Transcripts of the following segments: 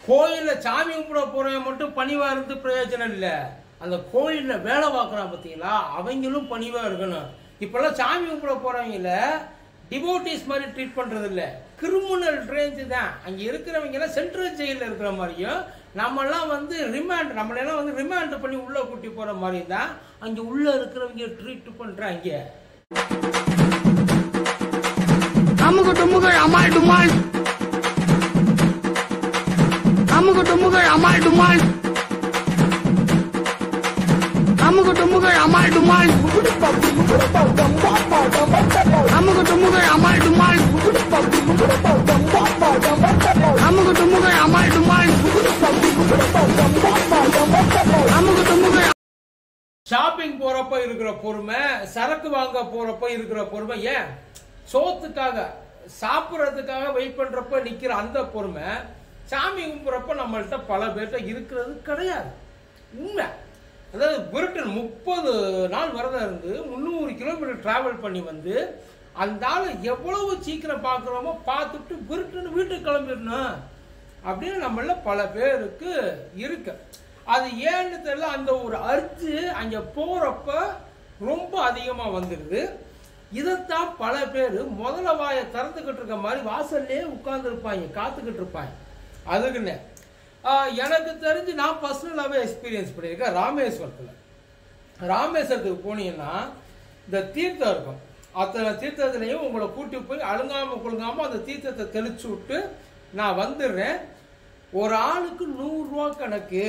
கோயில்ல சாமி கும்பிட போறவன் மட்டும் பணிவா இருந்து பிரயோஜனம் இல்ல அந்த கோயில்ல வேலை பார்க்கறான் பார்த்தீங்களா அவங்களும் பணிவா இருக்கணும் இப்பெல்லாம் சாமி கும்பிட போறவங்கள டிவோட்டிஸ் மாதிரி ட்ரீட் பண்றது இல்ல கிரிமினல் ரேஞ்சு தான் அங்க இருக்கிறவங்க எல்லாம் சென்ட்ரல் ஜெயில இருக்கிற மாதிரியும் நம்மெல்லாம் வந்து ரிமாண்ட் நம்மளெல்லாம் வந்து ரிமாண்ட் பண்ணி உள்ள கூட்டி போற மாதிரி தான் அங்க உள்ள இருக்கிறவங்க ட்ரீட் பண்றாங்க அமுகு டுமுகள் அமால் டுமால் அமுகு டுமுகள் அமால் டுமால் அமுகு டுமுகள் அமால் டுமால் அமுகு டுமுகள் அமால் டுமால் அமுகு டுமுகள் அமால் டுமால் அமுகு டுமுகள் ஷாப்பிங் போறப்ப இருக்கிற பொறுமை சரக்கு வாங்க போறப்ப இருக்கிற பொறுமை ஏன் சோத்துக்காக சாப்பிட்றதுக்காக வெயிட் பண்றப்ப நிக்கிற அந்த பொறுமை சாமி கும்பிட்றப்ப நம்மள்ட்ட பல பேர்ட்ட இருக்கிறது கிடையாது உண்மை அதாவது புரட்டன் முப்பது நாள் விரதம் இருந்து முந்நூறு கிலோமீட்டர் டிராவல் பண்ணி வந்து அந்த ஆளை எவ்வளவு சீக்கிரம் பார்க்குறோமோ பார்த்துட்டு புருட்டுன்னு வீட்டுக்கு கிளம்பிடணும் அப்படின்னு நம்மள பல பேருக்கு இருக்கு அது ஏன்னு தெரியல அந்த ஒரு அர்ஜு அங்க போறப்ப ரொம்ப அதிகமா வந்துடுது இதைத்தான் பல பேர் முதல்ல வாயை திறந்துக்கிட்டு இருக்க மாதிரி வாசல்லே உட்கார்ந்து இருப்பாங்க காத்துக்கிட்டு இருப்பாங்க அதுக்குன்னு ஆஹ், எனக்கு தெரிஞ்சு நான் பர்சனலாகவே எக்ஸ்பீரியன்ஸ் பண்ணியிருக்கேன் ராமேஸ்வரத்தில் ராமேஸ்வரத்துக்கு போனீங்கன்னா இந்த தீர்த்தம் இருக்கும் அத்தனை தீர்த்தத்துலையும் உங்களை கூட்டி போய் அழுங்காம குழுங்காம அந்த தீர்த்தத்தை தெளிச்சு விட்டு நான் வந்துடுறேன் ஒரு ஆளுக்கு நூறுரூவா கணக்கு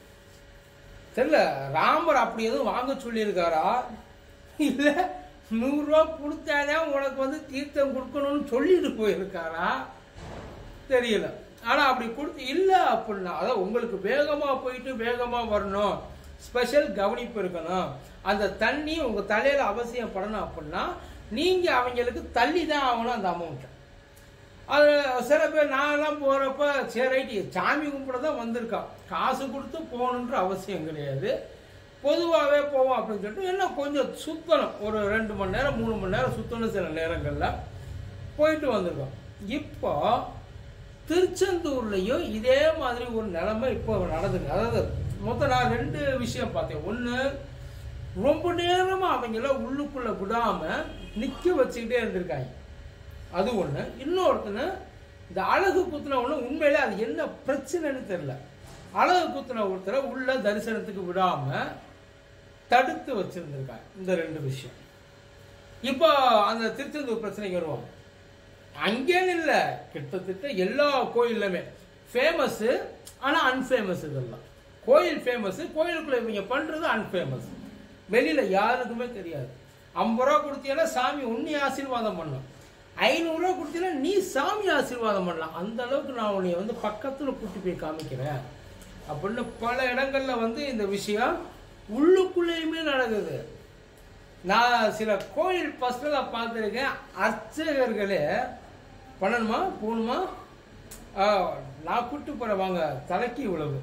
தெரியல ராமர் அப்படி எதுவும் வாங்க சொல்லியிருக்காரா இல்ல நூறுரூவா கொடுத்தாலே உனக்கு வந்து தீர்த்தம் கொடுக்கணும்னு சொல்லிட்டு போயிருக்காரா தெரியல ஆனா அப்படி கொடுத்து இல்ல அப்படின்னா அதான் உங்களுக்கு வேகமா போயிட்டு வேகமா வரணும் ஸ்பெஷல் கவனிப்பு இருக்கணும் அந்த தண்ணி உங்க தலையில அவசியம் படணும் அப்படின்னா நீங்க அவங்களுக்கு தள்ளி தான் ஆகணும் அந்த அமௌண்ட் அது சில பேர் நான்லாம் போறப்ப சரி ரைட்டு சாமி கும்பிட தான் வந்திருக்கான் காசு கொடுத்து போகணுன்ற அவசியம் கிடையாது பொதுவாகவே போவோம் அப்படின்னு சொல்லிட்டு என்ன கொஞ்சம் சுத்தணும் ஒரு ரெண்டு மணி நேரம் மூணு மணி நேரம் சுத்தணும் சில நேரங்கள்ல போயிட்டு வந்திருக்கோம் இப்போ திருச்செந்தூர்லயும் இதே மாதிரி ஒரு நிலைமை இப்போ நடந்துருக்கு அதாவது மொத்தம் நான் ரெண்டு விஷயம் பார்த்தேன் ஒன்று ரொம்ப நேரமா அவங்கள உள்ளுக்குள்ள விடாம நிக்க வச்சுக்கிட்டே இருந்திருக்காங்க அது ஒண்ணு இன்னொருத்தனு இந்த அழகு குத்துன ஒண்ணு உண்மையிலே அது என்ன பிரச்சனைன்னு தெரியல அழகு குத்துன ஒருத்தரை உள்ள தரிசனத்துக்கு விடாம தடுத்து வச்சிருந்திருக்காங்க இந்த ரெண்டு விஷயம் இப்போ அந்த திருச்செந்தூர் பிரச்சனைக்கு வருவோம் அங்கேன்னு இல்லை கிட்டத்தட்ட எல்லா கோயில்லுமே ஃபேமஸ் ஆனா அன்ஃபேமஸ் இதெல்லாம் கோயில் ஃபேமஸ் கோயிலுக்குள்ள இவங்க பண்றது அன்ஃபேமஸ் வெளியில யாருக்குமே தெரியாது ஐம்பது ரூபா கொடுத்தீங்கன்னா சாமி உன்னை ஆசீர்வாதம் பண்ணும் ஐநூறுரூவா கொடுத்தீங்கன்னா நீ சாமி ஆசீர்வாதம் பண்ணலாம் அந்த அளவுக்கு நான் உன்னை வந்து பக்கத்துல கூட்டி போய் காமிக்கிறேன் அப்படின்னு பல இடங்கள்ல வந்து இந்த விஷயம் உள்ளுக்குள்ளேயுமே நடக்குது நான் சில கோயில் பர்சனலாக பார்த்துருக்கேன் அர்ச்சகர்களே பண்ணணுமா போகணுமா ஆ, நான் கூட்டி போகிறேன் வாங்க தலைக்கு உழவு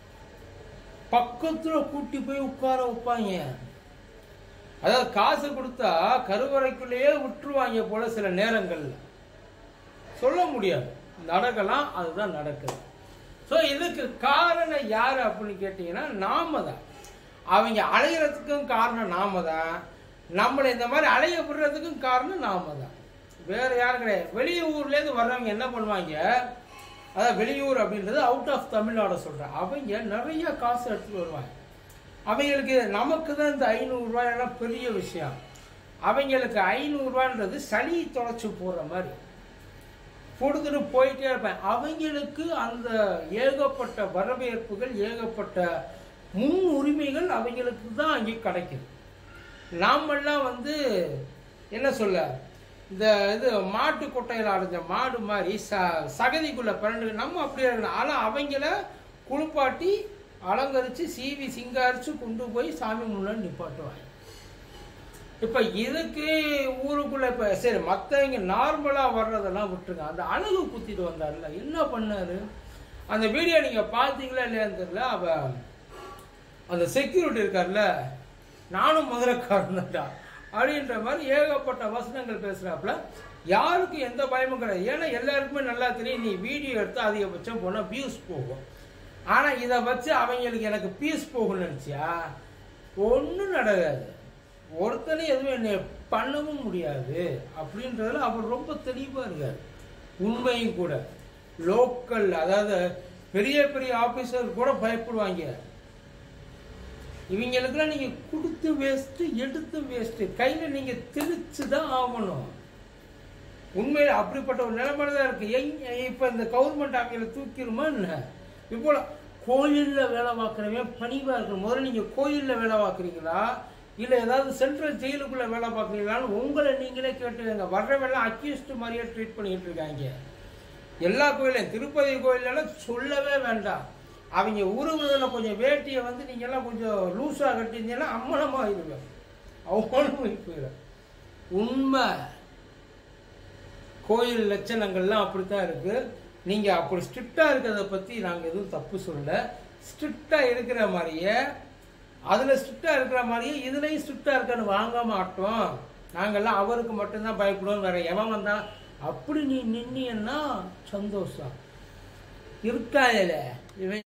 பக்கத்தில் கூட்டி போய் உட்கார வைப்பாங்க அதாவது காசு கொடுத்தா கருவறைக்குள்ளேயே விட்டுருவாங்க போல சில நேரங்கள்ல சொல்ல முடியாது நடக்கலாம் அதுதான் நடக்குது ஸோ இதுக்கு காரணம் யார் அப்படின்னு கேட்டிங்கன்னா நாம தான் அவங்க அலையிறதுக்கும் காரணம் நாம தான் நம்மளை இந்த மாதிரி அலைய விடுறதுக்கும் காரணம் நாம தான் வேற யாரும் கிடையாது வெளியூர்லேருந்து வர்றவங்க என்ன பண்ணுவாங்க அதாவது வெளியூர் அப்படின்றது அவுட் ஆஃப் தமிழ்நாடு சொல்கிறேன் அவங்க நிறைய காசு எடுத்துட்டு வருவாங்க அவங்களுக்கு நமக்கு தான் இந்த ஐநூறுரூவாயெல்லாம் பெரிய விஷயம் அவங்களுக்கு ஐநூறுரூவான்றது சளி தொலைச்சி போடுற மாதிரி கொடுத்துட்டு போயிட்டே இருப்பேன் அவங்களுக்கு அந்த ஏகப்பட்ட வரவேற்புகள் ஏகப்பட்ட முன் உரிமைகள் அவங்களுக்கு தான் அங்கே கிடைக்குது நாமெல்லாம் வந்து என்ன சொல்ல இந்த இது மாட்டு கொட்டையில் அடைஞ்ச மாடு மாதிரி ச சகதிக்குள்ள பிறண்டு நம்ம அப்படியே இருக்கணும் ஆனால் அவங்கள குளிப்பாட்டி அலங்கரித்து சீவி சிங்காரிச்சு கொண்டு போய் சாமி முன்னாடி நிப்பாட்டுவாங்க இப்போ இதுக்கு ஊருக்குள்ள இப்போ சரி மற்றவங்க நார்மலாக வர்றதெல்லாம் விட்டுருங்க அந்த அழகு குத்திட்டு வந்தார்ல என்ன பண்ணாரு அந்த வீடியோ நீங்கள் பார்த்தீங்களா இல்லையான்னு தெரியல அவ அந்த செக்யூரிட்டி இருக்கார்ல நானும் முதலக்காரன் தான்டா அப்படின்ற மாதிரி ஏகப்பட்ட வசனங்கள் பேசுறாப்புல யாருக்கும் எந்த பயமும் கிடையாது ஏன்னா எல்லாருக்குமே நல்லா தெரியும் நீ வீடியோ எடுத்து அதிகபட்சம் போனால் வியூஸ் போகும் ஆனால் இதை வச்சு அவங்களுக்கு எனக்கு பீஸ் போகும்னு நினச்சியா ஒன்றும் நடக்காது ஒருத்தனை எதுவும் என்னை பண்ணவும் முடியாது அப்படின்றதுல அவர் ரொம்ப தெளிவாக இருக்கார் உண்மையும் கூட லோக்கல் அதாவது பெரிய பெரிய ஆபீசர் கூட பயப்படுவாங்க இவங்களுக்கெல்லாம் நீங்க கொடுத்து வேஸ்ட் எடுத்து வேஸ்ட் கையில நீங்க திணிச்சு தான் ஆகணும் உண்மையில அப்படிப்பட்ட ஒரு நிலைமையில தான் இருக்கு எங்க இப்ப இந்த கவர்மெண்ட் அவங்கள தூக்கிடுமா என்ன இப்போ கோயில்ல வேலை பார்க்குறவன் பணிவா இருக்கணும் முதல்ல நீங்க கோயில்ல வேலை பார்க்குறீங்களா இல்ல ஏதாவது சென்ட்ரல் ஜெயிலுக்குள்ள வேலை பார்க்குறீங்களான்னு உங்களை நீங்களே கேட்டுக்கங்க வர்றவெல்லாம் அக்யூஸ்ட் மாதிரியே ட்ரீட் பண்ணிட்டு இருக்காங்க எல்லா கோயிலையும் திருப்பதி கோயிலெல்லாம் சொல்லவே வேண்டாம் அவங்க உருவதில் கொஞ்சம் வேட்டியை வந்து நீங்க எல்லாம் கொஞ்சம் லூஸாக கட்டியிருந்தீங்கன்னா அம்மனமாக ஆயிடுவேன் அவங்களும் போயிடும் உண்மை கோயில் லட்சணங்கள்லாம் அப்படித்தான் இருக்கு நீங்க அப்படி ஸ்ட்ரிக்டா இருக்கிறத பத்தி நாங்க எதுவும் தப்பு சொல்ல ஸ்ட்ரிக்டா இருக்கிற மாதிரியே அதுல ஸ்ட்ரிக்டா இருக்கிற மாதிரியே இதுலயும் ஸ்ட்ரிக்டா இருக்கான்னு வாங்க மாட்டோம் நாங்கெல்லாம் அவருக்கு மட்டும்தான் பயப்படுவோம் வேற எவன் வந்தா அப்படி நீ நின்னியன்னா சந்தோஷம் இருக்காதுல இவன்